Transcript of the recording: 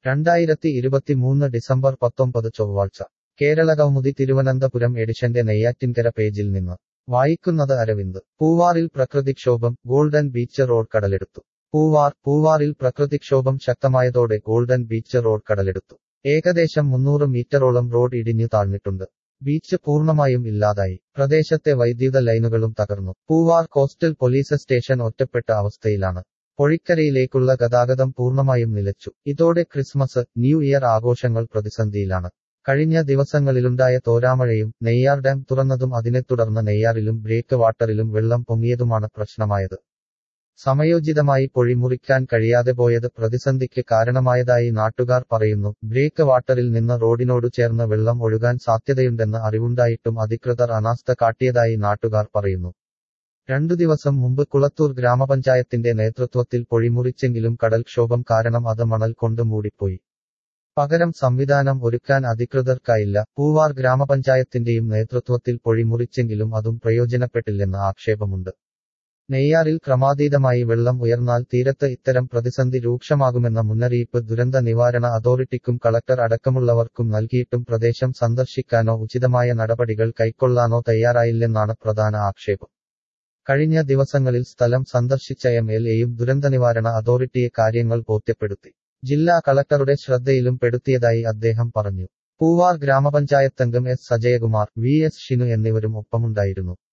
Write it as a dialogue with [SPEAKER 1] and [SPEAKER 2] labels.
[SPEAKER 1] രണ്ടായിരത്തി ഇരുപത്തിമൂന്ന് ഡിസംബർ പത്തൊമ്പത് ചൊവ്വാഴ്ച കേരള കൗമുദി തിരുവനന്തപുരം എഡിഷന്റെ നെയ്യാറ്റിൻകര പേജിൽ നിന്ന് വായിക്കുന്നത് അരവിന്ദ് പൂവാറിൽ പ്രകൃതിക്ഷോഭം ഗോൾഡൻ ബീച്ച് റോഡ് കടലെടുത്തു പൂവാർ പൂവാറിൽ പ്രകൃതിക്ഷോഭം ശക്തമായതോടെ ഗോൾഡൻ ബീച്ച് റോഡ് കടലെടുത്തു ഏകദേശം മുന്നൂറ് മീറ്ററോളം റോഡ് ഇടിഞ്ഞു താഴ്ന്നിട്ടുണ്ട് ബീച്ച് പൂർണ്ണമായും ഇല്ലാതായി പ്രദേശത്തെ വൈദ്യുത ലൈനുകളും തകർന്നു പൂവാർ കോസ്റ്റൽ പോലീസ് സ്റ്റേഷൻ ഒറ്റപ്പെട്ട അവസ്ഥയിലാണ് പൊഴിക്കരയിലേക്കുള്ള ഗതാഗതം പൂർണ്ണമായും നിലച്ചു ഇതോടെ ക്രിസ്മസ് ന്യൂ ഇയർ ആഘോഷങ്ങൾ പ്രതിസന്ധിയിലാണ് കഴിഞ്ഞ ദിവസങ്ങളിലുണ്ടായ തോരാമഴയും നെയ്യാർ ഡാം തുറന്നതും അതിനെ തുടർന്ന് നെയ്യാറിലും ബ്രേക്ക് വാട്ടറിലും വെള്ളം പൊങ്ങിയതുമാണ് പ്രശ്നമായത് സമയോചിതമായി പൊഴിമുറിക്കാൻ കഴിയാതെ പോയത് പ്രതിസന്ധിക്ക് കാരണമായതായി നാട്ടുകാർ പറയുന്നു ബ്രേക്ക് വാട്ടറിൽ നിന്ന് റോഡിനോടു ചേർന്ന് വെള്ളം ഒഴുകാൻ സാധ്യതയുണ്ടെന്ന് അറിവുണ്ടായിട്ടും അധികൃതർ അനാസ്ഥ കാട്ടിയതായി നാട്ടുകാർ പറയുന്നു രണ്ടു ദിവസം മുമ്പ് കുളത്തൂർ ഗ്രാമപഞ്ചായത്തിന്റെ നേതൃത്വത്തിൽ പൊഴിമുറിച്ചെങ്കിലും കടൽക്ഷോഭം കാരണം അത് മണൽ കൊണ്ട് മൂടിപ്പോയി പകരം സംവിധാനം ഒരുക്കാൻ അധികൃതർക്കായില്ല പൂവാർ ഗ്രാമപഞ്ചായത്തിന്റെയും നേതൃത്വത്തിൽ പൊഴിമുറിച്ചെങ്കിലും അതും പ്രയോജനപ്പെട്ടില്ലെന്ന് ആക്ഷേപമുണ്ട് നെയ്യാറിൽ ക്രമാതീതമായി വെള്ളം ഉയർന്നാൽ തീരത്ത് ഇത്തരം പ്രതിസന്ധി രൂക്ഷമാകുമെന്ന മുന്നറിയിപ്പ് ദുരന്ത നിവാരണ അതോറിറ്റിക്കും കളക്ടർ അടക്കമുള്ളവർക്കും നൽകിയിട്ടും പ്രദേശം സന്ദർശിക്കാനോ ഉചിതമായ നടപടികൾ കൈക്കൊള്ളാനോ തയ്യാറായില്ലെന്നാണ് പ്രധാന ആക്ഷേപം കഴിഞ്ഞ ദിവസങ്ങളിൽ സ്ഥലം സന്ദർശിച്ച എം എൽ എയും ദുരന്തനിവാരണ അതോറിറ്റിയെ കാര്യങ്ങൾ ബോധ്യപ്പെടുത്തി ജില്ലാ കളക്ടറുടെ ശ്രദ്ധയിലും പെടുത്തിയതായി അദ്ദേഹം പറഞ്ഞു പൂവാർ ഗ്രാമപഞ്ചായത്തംഗം S Ajayakumar V S Shinu എന്നിവരും ഒപ്പമുണ്ടായിരുന്നു